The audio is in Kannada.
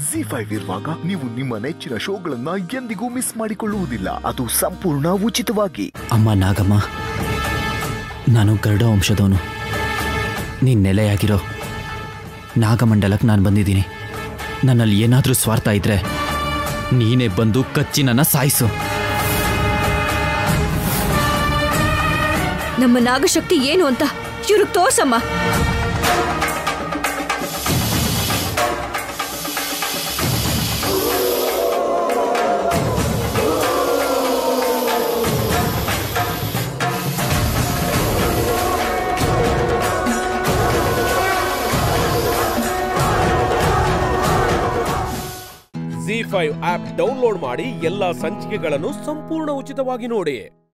ಜಿ ಫೈವ್ ಇರುವಾಗ ನೀವು ನಿಮ್ಮ ನೆಚ್ಚಿನ ಶೋಗಳನ್ನ ಎಂದಿಗೂ ಮಿಸ್ ಮಾಡಿಕೊಳ್ಳುವುದಿಲ್ಲ ಅದು ಸಂಪೂರ್ಣ ಉಚಿತವಾಗಿ ಅಮ್ಮ ನಾಗಮ್ಮ ನಾನು ಗರುಡ ವಂಶದವನು ನೀನು ನೆಲೆಯಾಗಿರೋ ನಾಗಮಂಡಲಕ್ಕೆ ನಾನು ಬಂದಿದ್ದೀನಿ ನನ್ನಲ್ಲಿ ಏನಾದರೂ ಸ್ವಾರ್ಥ ಇದ್ರೆ ನೀನೇ ಬಂದು ಕಚ್ಚಿ ನನ್ನ ಸಾಯಿಸು ನಮ್ಮ ನಾಗಶಕ್ತಿ ಏನು ಅಂತ ಇವ್ರಿಗೆ ತೋರ್ಸಮ್ಮ ಜಿ ಫೈವ್ ಆಪ್ ಡೌನ್ಲೋಡ್ ಮಾಡಿ ಎಲ್ಲಾ ಸಂಚಿಕೆಗಳನ್ನು ಸಂಪೂರ್ಣ ಉಚಿತವಾಗಿ ನೋಡಿ